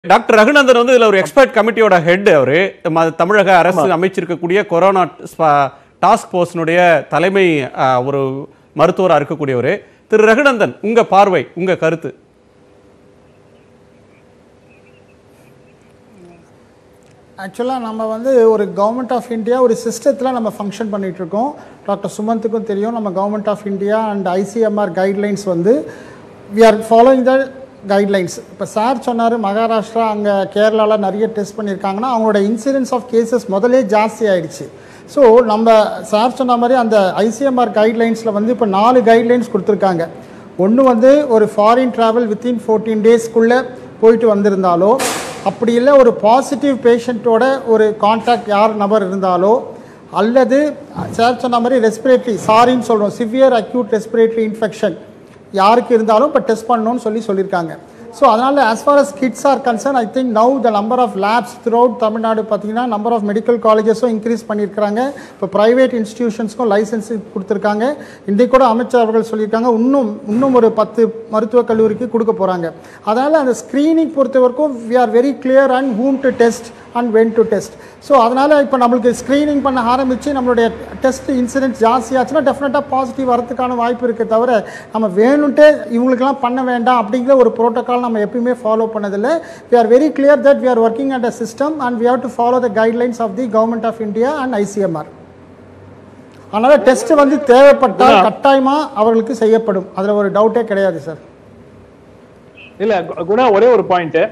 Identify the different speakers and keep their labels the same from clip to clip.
Speaker 1: doctor Raghunandan வந்து இதுல ஒரு எக்ஸ்பர்ட் கமிட்டியோட ஹெட் அவரு ம- தமிழக அரசு அமைச்சிருக்கக்கூடிய கொரோனா டாஸ்க் போர்ஸ்னுடைய தலைமை ஆ, ஒரு மருத்துவரா இருக்கக்கூடியவர் திரு ரகுநந்தன் உங்க பார்வை உங்க கருத்து
Speaker 2: ஆக்சுவலாக நம்ம வந்து ஒரு கவர்மெண்ட் ஆஃப் இந்தியா ஒரு சிஸ்டத்தில் நம்ம ஃபங்க்ஷன் பண்ணிட்டு இருக்கோம் டாக்டர் சுமந்துக்கும் தெரியும் நம்ம government of India and ICMR guidelines வந்து we are following the guidelines இப்போ சார் சொன்னார் மகாராஷ்டிரா அங்கே கேரளாவில் நிறைய டெஸ்ட் பண்ணியிருக்காங்கன்னா அவங்களோட இன்சிடென்ஸ் ஆஃப் கேசஸ் முதலே ஜாஸ்தி ஆயிடுச்சு ஸோ நம்ம சார் சொன்ன மாதிரி அந்த ஐசிஎம்ஆர் கைட்லைன்ஸில் வந்து இப்போ நாலு கைட்லைன்ஸ் கொடுத்துருக்காங்க ஒன்று வந்து ஒரு ஃபாரின் ட்ராவல் வித்தின் ஃபோர்டீன் டேஸ்க்குள்ளே போயிட்டு வந்திருந்தாலோ அப்படி இல்லை ஒரு பாசிட்டிவ் பேஷண்ட்டோட ஒரு காண்டாக்ட் யார் நபர் இருந்தாலோ அல்லது சார் சொன்ன மாதிரி ரெஸ்பிரேட்டரி சாரின்னு சொல்கிறோம் சிவியர் அக்யூட் ரெஸ்பிரேட்டரி இன்ஃபெக்ஷன் யாருக்கு இருந்தாலும் இப்போ டெஸ்ட் பண்ணணும்னு சொல்லி சொல்லியிருக்காங்க ஸோ அதனால் as far as kids are concerned I think now the number of labs throughout Tamil Nadu பார்த்தீங்கன்னா நம்பர் ஆஃப் மெடிக்கல் காலேஜஸும் இன்க்ரீஸ் பண்ணியிருக்கிறாங்க இப்போ ப்ரைவேட் இன்ஸ்டிடியூஷன்ஸ்க்கும் லைசன்ஸ் கொடுத்துருக்காங்க இன்றைக்கு கூட அமைச்சர் அவர்கள் சொல்லியிருக்காங்க இன்னும் இன்னும் ஒரு பத்து மருத்துவக் கல்லூரிக்கு கொடுக்க போகிறாங்க அதனால் அந்த ஸ்க்ரீனிங் பொறுத்த வரைக்கும் we are very clear and whom to test and when to test so அதனால் இப்போ நம்மளுக்கு ஸ்க்ரீனிங் பண்ண ஆரம்பித்து நம்மளுடைய டெஸ்ட் இன்சிடென்ட் ஜாஸ்தி ஆச்சுன்னா டெஃபினட்டாக பாசிட்டிவ் வரதுக்கான வாய்ப்பு இருக்கே தவிர நம்ம வேணும்ட்டே இவங்களுக்கெல்லாம் பண்ண வேண்டாம் அப்படிங்கிற ஒரு ப்ரோட்டோக்கால் நம்ம எப்பயுமே ஃபாலோ பண்ணதில்லை we are very clear that we are working at a system and we have to follow the guidelines of the government of India and ICMR அதனால் டெஸ்ட் வந்து தேவைப்பட்டால் கட்டாயமாக அவர்களுக்கு செய்யப்படும் அதில் ஒரு டவுட்டே கிடையாது சார்
Speaker 3: இல்ல கு- குணா ஒரே ஒரு பாயிண்ட்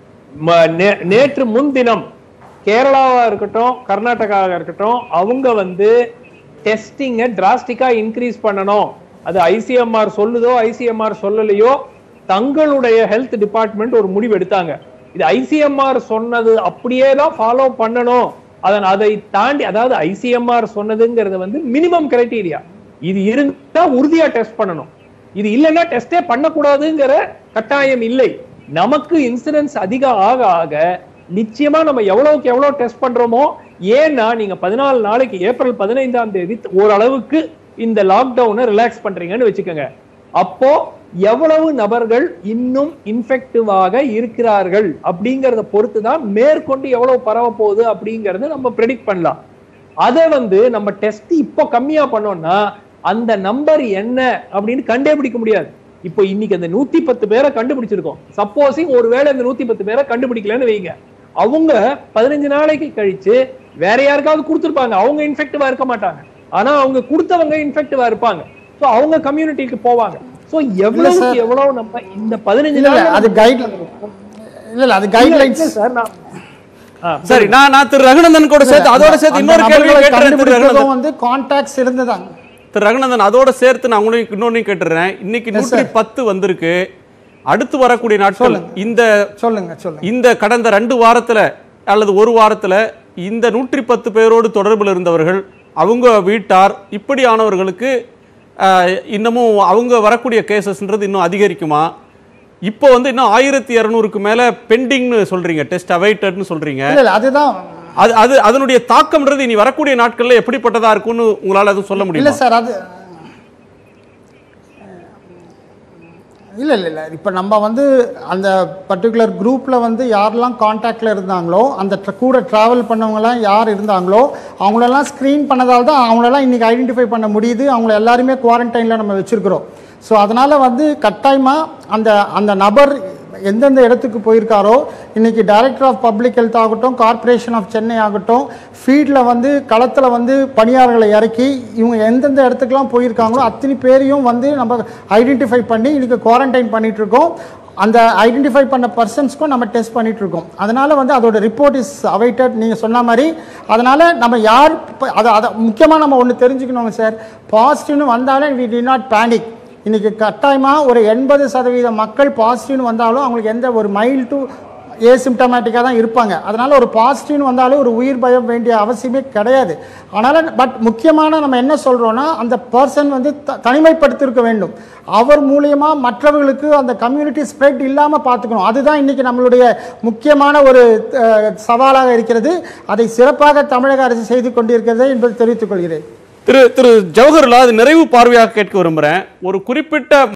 Speaker 3: நேற்று முன்தினம் கேரளாவா இருக்கட்டும் கர்நாடகாவா இருக்கட்டும் அவங்க வந்து டெஸ்டிங்கை டிராஸ்டிக்கா இன்க்ரீஸ் பண்ணணும் அது ஐசிஎம்ஆர் சொல்லுதோ ஐசிஎம்ஆர் சொல்லலையோ தங்களுடைய ஹெல்த் டிபார்ட்மெண்ட் ஒரு முடிவு எடுத்தாங்க இது ஐசிஎம்ஆர் சொன்னது அப்படியே தான் ஃபாலோ பண்ணணும் அதன் அதை தாண்டி அதாவது ஐசிஎம்ஆர் சொன்னதுங்கிறது வந்து மினிமம் கிரைட்டீரியா இது இருந்தா உறுதியா டெஸ்ட் பண்ணணும் இது இல்லைன்னா டெஸ்டே பண்ணக்கூடாதுங்கிற கட்டாயம் இல்லை நமக்கு இன்சிடென்ஸ் அதிகம் ஆக ஆக நிச்சயமா நம்ம எவ்வளவுக்கு எவ்வளவு டெஸ்ட் பண்றோமோ ஏன்னா நீங்க பதினாலு நாளைக்கு ஏப்ரல் பதினைந்தாம் தேதி ஓரளவுக்கு இந்த லாக்டவுனை ரிலாக்ஸ் பண்றீங்கன்னு வச்சுக்கோங்க அப்போ எவ்வளவு நபர்கள் இன்னும் இன்ஃபெக்டிவாக இருக்கிறார்கள் அப்படிங்கறத பொறுத்து தான் மேற்கொண்டு எவ்வளவு பரவ போகுது அப்படிங்கறத நம்ம ப்ரெடிக்ட் பண்ணலாம் அதை வந்து நம்ம டெஸ்ட் இப்போ கம்மியா பண்ணோம்னா அந்த நம்பர் என்ன அப்படின்னு கண்டுபிடிக்க முடியாது இப்போ இன்னைக்கு அந்த நூத்தி பத்து பேரை கண்டுபிடிச்சிருக்கோம் சப்போஸிங் ஒருவேளை அந்த நூத்தி பத்து பேரை கண்டுபிடிக்கலன்னு வைங்க அவங்க பதினஞ்சு நாளைக்கு கழிச்சு வேற யாருக்காவது கொடுத்துருப்பாங்க அவங்க இன்ஃபெக்டிவா இருக்க மாட்டாங்க ஆனா அவங்க கொடுத்தவங்க இன்ஃபெக்டிவா இருப்பாங்க சோ அவங்க கம்யூனிட்டிக்கு போவாங்க சோ எவ்வளவுக்கு எவ்வளவு நம்ம இந்த பதினஞ்சு
Speaker 2: இல்லை இல்லை
Speaker 3: நாள்
Speaker 2: அது கைட் இல்லை இல்லை அது கைட்லைன்ஸ்
Speaker 3: சார் நான் ஆ,
Speaker 1: சரி நான் நான் திரு ரகுநந்தன் கூட சேர்த்து அதோட சேர்த்து இன்னொரு கேள்வி கேட்டுறேன் திரு ரகுநந்தன்
Speaker 2: வந்து கான்டாக்ட்ஸ் இருந்ததாங்க
Speaker 1: திரு ரகுநந்தன் அதோட சேர்த்து நான் உங்களுக்கு இன்னொன்னு கேட்டுறேன் இன்னைக்கு நூற்றி பத்து வந்திருக்கு அடுத்து வரக்கூடிய நாட்கள் இந்த
Speaker 2: சொல்லுங்க சொல்லுங்க
Speaker 1: இந்த கடந்த ரெண்டு வாரத்துல அல்லது ஒரு வாரத்துல இந்த நூற்றி பத்து பேரோடு தொடர்பில் இருந்தவர்கள் அவங்க வீட்டார் இப்படியானவர்களுக்கு ஆஹ், இன்னமும் அவங்க வரக்கூடிய கேசஸ்ன்றது இன்னும் அதிகரிக்குமா இப்போ வந்து இன்னும் ஆயிரத்தி இரநூறுக்கு மேல பெண்டிங்னு சொல்றீங்க டெஸ்ட் அவைட்டட்னு சொல்றீங்க
Speaker 2: இல்ல இல்ல அதுதான்
Speaker 1: அது அது அதனுடைய தாக்கம்ன்றது இனி வரக்கூடிய நாட்கள்ல எப்படிப்பட்டதா இருக்கும்னு உங்களால எதுவும் சொல்ல
Speaker 2: இல்ல
Speaker 1: முடியுமா
Speaker 2: சார் அது இல்லை இல்லை இல்லை இப்போ நம்ம வந்து அந்த பர்டிகுலர் குரூப்பில் வந்து யாரெல்லாம் காண்டாக்டில் இருந்தாங்களோ அந்த tr- கூட ட்ராவல் பண்ணவங்கலாம் யார் இருந்தாங்களோ அவங்களெல்லாம் ஸ்க்ரீன் பண்ணதால் தான் அவங்களெல்லாம் இன்றைக்கி ஐடென்டிஃபை பண்ண முடியுது அவங்கள எல்லாருமே குவாரண்டைனில் நம்ம வச்சுருக்கிறோம் ஸோ அதனால் வந்து கட்டாயமாக அந்த அந்த நபர் எந்தெந்த இடத்துக்கு போயிருக்காரோ இன்னைக்கு டைரக்டர் ஆஃப் பப்ளிக் ஹெல்த் ஆகட்டும் கார்ப்பரேஷன் ஆஃப் சென்னை ஆகட்டும் ஃபீல்டில் வந்து களத்தில் வந்து பணியாளர்களை இறக்கி இவங்க எந்தெந்த இடத்துக்குலாம் போயிருக்காங்களோ அத்தனை பேரையும் வந்து நம்ம ஐடென்டிஃபை பண்ணி இன்னைக்கு குவாரண்டைன் பண்ணிட்டு இருக்கோம் அந்த ஐடென்டிஃபை பண்ண பர்சன்ஸ்க்கும் நம்ம டெஸ்ட் பண்ணிட்டு இருக்கோம் அதனால வந்து அதோட ரிப்போர்ட் இஸ் அவைட்டட் நீங்கள் சொன்ன மாதிரி அதனால நம்ம யார் இப்ப அதை அதை முக்கியமாக நம்ம ஒன்று தெரிஞ்சுக்கணுங்க சார் பாசிட்டிவ்னு வந்தாலே வி டி நாட் பேனிக் இன்னைக்கு கட்டாயமாக ஒரு எண்பது சதவீத மக்கள் பாசிட்டிவ்னு வந்தாலும் அவங்களுக்கு எந்த ஒரு மைல் டு ஏசிம்டமேட்டிக்காக தான் இருப்பாங்க அதனால் ஒரு பாசிட்டிவ்னு வந்தாலும் ஒரு உயிர் பயம் வேண்டிய அவசியமே கிடையாது அதனால் பட் முக்கியமான நம்ம என்ன சொல்கிறோன்னா அந்த பர்சன் வந்து த தனிமைப்படுத்தியிருக்க வேண்டும் அவர் மூலியமாக மற்றவர்களுக்கு அந்த கம்யூனிட்டி ஸ்ப்ரெட் இல்லாமல் பார்த்துக்கணும் அதுதான் இன்றைக்கி நம்மளுடைய முக்கியமான ஒரு அஹ், சவாலாக இருக்கிறது அதை சிறப்பாக தமிழக அரசு செய்து கொண்டிருக்கிறது என்பதை தெரிவித்துக் கொள்கிறேன்
Speaker 1: திரு திரு ஜவஹர்லால் அது நிறைவு பார்வையாக கேட்க விரும்புறேன் ஒரு குறிப்பிட்ட